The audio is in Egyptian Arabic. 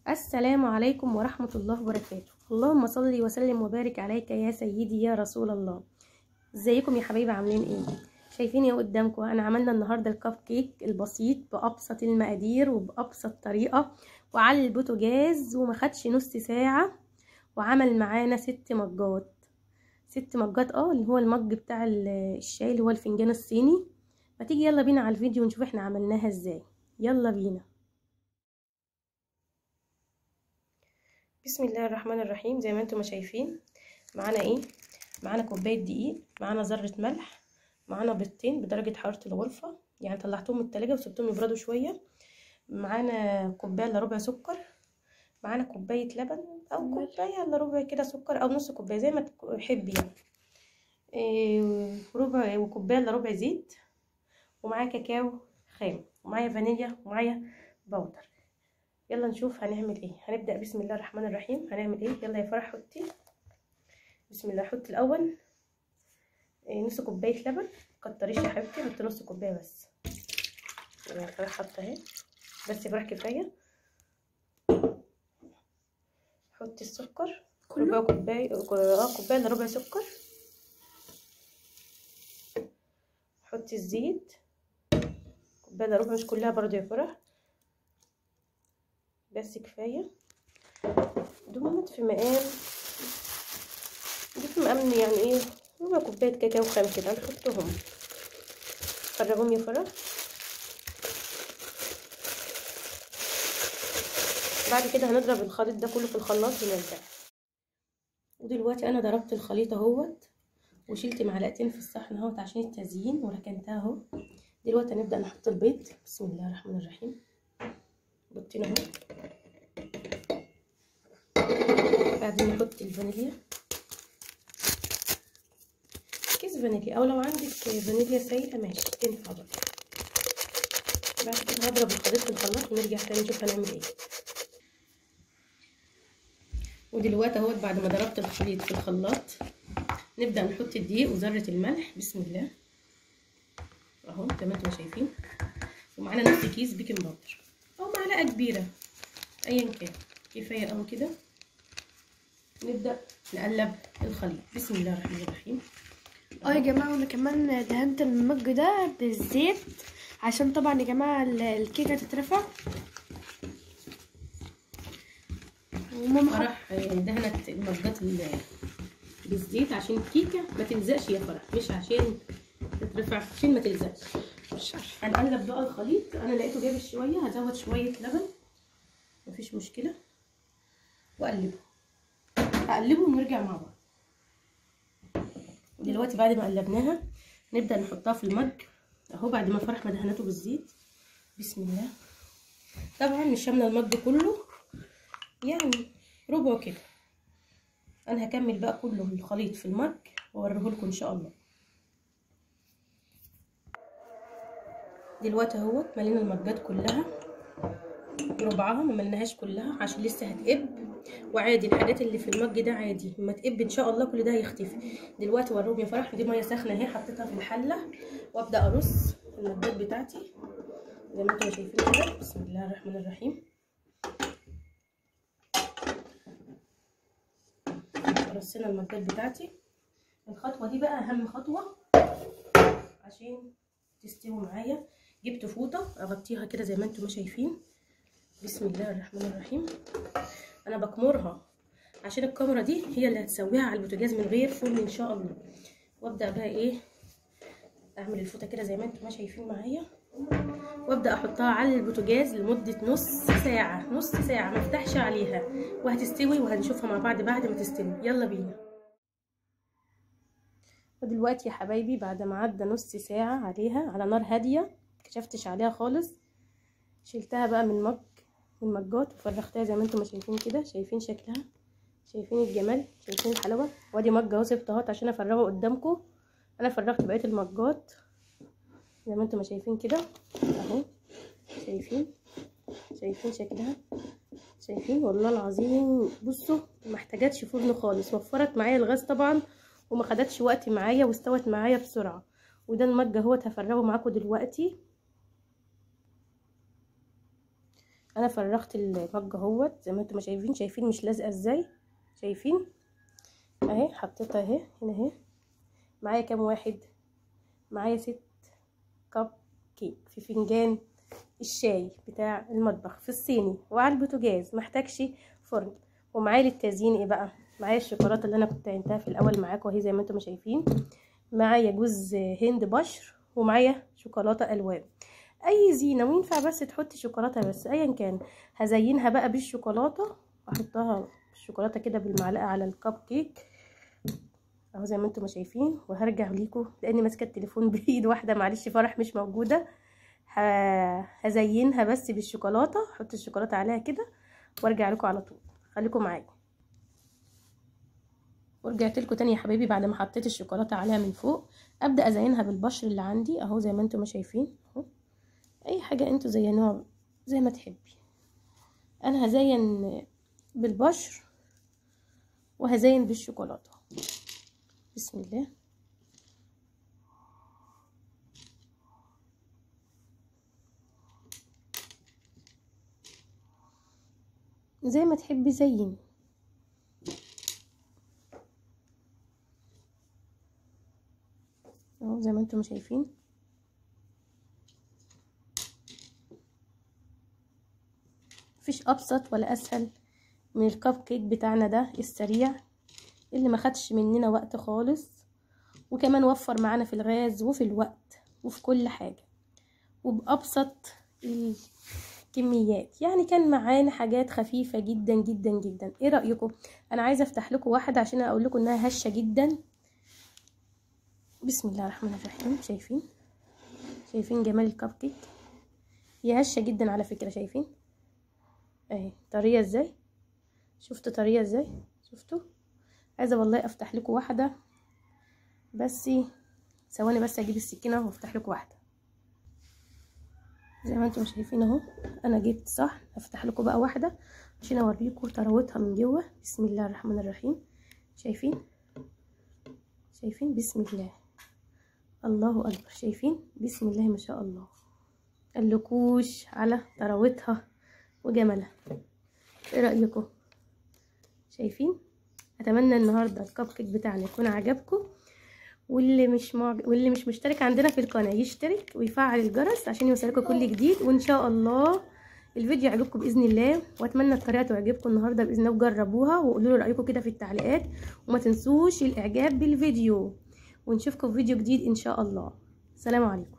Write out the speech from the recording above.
السلام عليكم ورحمة الله وبركاته اللهم صل وسلم وبارك عليك يا سيدي يا رسول الله ازيكم يا حبايبي عاملين ايه شايفين ايه قدامكم انا عملنا النهارده الكب كيك البسيط بابسط المقادير وبابسط طريقه وعلى البوتاجاز وما خدش نص ساعه وعمل معانا ست مجات ست مجات اه اللي هو المج بتاع الشاي اللي هو الفنجان الصيني ما تيجي يلا بينا على الفيديو ونشوف احنا عملناها ازاي يلا بينا بسم الله الرحمن الرحيم زي ما انتم شايفين معانا ايه معانا كوبايه دقيق معانا ذره ملح معانا بيضتين بدرجه حراره الغرفه يعني طلعتهم من التلاجة وسبتهم يبردوا شويه معانا كوبايه الا ربع سكر معانا كوبايه لبن او كوبايه الا ربع كده سكر او نص كوبايه زي ما تحبي يعني إيه ربع وكوبايه الا ربع زيت ومعايا كاكاو خام ومعايا فانيليا ومعايا بودر يلا نشوف هنعمل ايه هنبدا بسم الله الرحمن الرحيم هنعمل ايه يلا يا فرح حطي بسم الله حطي الاول إيه نص كوبايه لبن كتريش يا حبيبتي حطي نص كوبايه بس يا فرح حاطه اهي بس يا فرح كفايه حطي السكر ربع كوبايه اه كوبايه الا ربع سكر حطي الزيت كوبايه الا ربع مش كلها برضو يا فرح بس كفايه دول في مقام دي في مقام يعني ايه ربع كوبايه كاكاو خام كده هنحطهم فرغهم يا فرح بعد كده هنضرب الخليط ده كله في الخلاط ونرجع ودلوقتي انا ضربت الخليط اهوت وشلت معلقتين في الصحن اهوت عشان التزيين وركنتها اهو دلوقتي هنبدا نحط البيض بسم الله الرحمن الرحيم بيضتين اهو بعدين نحط الفانيليا كيس فانيليا او لو عندك فانيليا سايله ماشي تنفع برضه بعد كده هضرب الخليط في الخلاط ونرجع تاني نشوف هنعمل ايه ودلوقتي اهوت بعد ما ضربت الخليط في الخلاط نبدا نحط الدقيق وذره الملح بسم الله اهو زي ما انتم شايفين ومعانا نص كيس بيكنج باودر او معلقه كبيره ايا كان كفايه قوي كده نبدا نقلب الخليط بسم الله الرحمن الرحيم اه يا جماعه وانا كمان دهنت المج ده بالزيت عشان طبعا يا جماعه الكيكه تترفع وماما فرح دهنت المجات بالزيت عشان الكيكه ما تلزقش يا فرح مش عشان تترفع عشان ما تلزقش مش عارفه هنقلب بقى الخليط انا لقيته جايب شويه هزود شويه لبن مفيش مشكله واقلبه هقلبه ونرجع مع بعض دلوقتي بعد ما قلبناها نبدا نحطها في المج اهو بعد ما فرح ما دهنته بالزيت بسم الله طبعا مش شامله المج كله يعني ربعه كده انا هكمل بقى كله الخليط في المج واوريه لكم ان شاء الله دلوقتي اهوت ملينا المجات كلها ربعها ما ملناهاش كلها عشان لسه هتقب وعادي الحاجات اللي في المج ده عادي لما تقب ان شاء الله كل ده هيختفي دلوقتي وروهم يا فرح دي ميه سخنه اهي حطيتها في الحله وابدا ارص المجات بتاعتي زي ما انتم شايفين كده بسم الله الرحمن الرحيم رصينا المجات بتاعتي الخطوه دي بقى اهم خطوه عشان تستوي معايا جبت فوطه اغطيها كده زي ما انتم ما شايفين بسم الله الرحمن الرحيم انا بكمرها عشان الكاميرا دي هي اللي هتسويها على البوتاجاز من غير فرن ان شاء الله وابدا بقى ايه اعمل الفوطه كده زي ما انتم ما شايفين معايا وابدا احطها على البوتاجاز لمده نص ساعه نص ساعه ما افتحش عليها وهتستوي وهنشوفها مع بعض بعد ما تستوي يلا بينا ودلوقتي يا حبايبي بعد ما عدى نص ساعه عليها على نار هاديه كشفتش عليها خالص شلتها بقى من مج من مجات وفرختها زي ما انتم شايفين كده شايفين شكلها شايفين الجمال شايفين الحلاوه وادي مج اهو سبته اهوت عشان افرغه قدامكم انا فرغت بقيه المجات زي ما انتم شايفين كده اهو شايفين شايفين شكلها شايفين والله العظيم بصوا ما احتاجتش فرن خالص وفرت معايا الغاز طبعا وما خدتش وقت معايا واستوت معايا بسرعه وده المج اهوت هفرغه معاكم دلوقتي انا فرغت المج اهوت زي ما انتم شايفين شايفين مش لازقه ازاي شايفين اهي حطيتها اهي هنا اهي معايا كام واحد معايا ست كب كيك في فنجان الشاي بتاع المطبخ في الصيني وعلى البوتاجاز محتاجش فرن ومعايا للتزيين ايه بقى معايا الشوكولاته اللي انا كنت عينتها في الاول معاكم اهي زي ما انتم شايفين معايا جوز هند بشر ومعايا شوكولاته الوان اي زينه وينفع بس تحطي شوكولاته بس ايا كان هزينها بقى بالشوكولاته احطها الشوكولاته كده بالمعلقه على الكب كيك اهو زي ما انتم ما شايفين وهرجع ليكم لاني ماسكه التليفون بايد واحده معلش فرح مش موجوده هزينها بس بالشوكولاته احط الشوكولاته عليها كده وارجع لكم على طول خليكم معايا ورجعت لكم تاني يا حبايبي بعد ما حطيت الشوكولاته عليها من فوق ابدا ازينها بالبشر اللي عندي اهو زي ما انتم ما شايفين اهو اي حاجه انتوا زينوها زي ما تحبي انا هزين بالبشر وهزين بالشوكولاته بسم الله زي ما تحبي زين اهو زي ما انتم شايفين مفيش ابسط ولا اسهل من الكب كيك بتاعنا ده السريع اللي ما خدش مننا وقت خالص وكمان وفر معانا في الغاز وفي الوقت وفي كل حاجه وبابسط الكميات يعني كان معانا حاجات خفيفه جدا جدا جدا ايه رايكم انا عايزه افتح لكم واحده عشان اقول لكم انها هشه جدا بسم الله الرحمن الرحيم شايفين شايفين جمال الكب كيك هي هشه جدا على فكره شايفين اهي طريه ازاي شفتوا طريه ازاي شفتوا عايزه والله افتح لكم واحده بس ثواني بس اجيب السكينه وافتح لكم واحده زي ما انتم شايفين اهو انا جبت صح افتح لكم بقى واحده عشان اوريكم طراوتها من جوه بسم الله الرحمن الرحيم شايفين شايفين بسم الله الله اكبر شايفين بسم الله ما شاء الله اللكوش على طراوتها وجمالها ايه رايكم شايفين اتمنى النهارده الكب كيك بتاعنا يكون عجبكم واللي مش معج... واللي مش مشترك عندنا في القناه يشترك ويفعل الجرس عشان يوصلكم كل جديد وان شاء الله الفيديو يعجبكم باذن الله واتمنى الطريقه تعجبكم النهارده باذن الله وجربوها وقولوا لي رايكم كده في التعليقات وما تنسوش الاعجاب بالفيديو ونشوفكم في فيديو جديد ان شاء الله سلام عليكم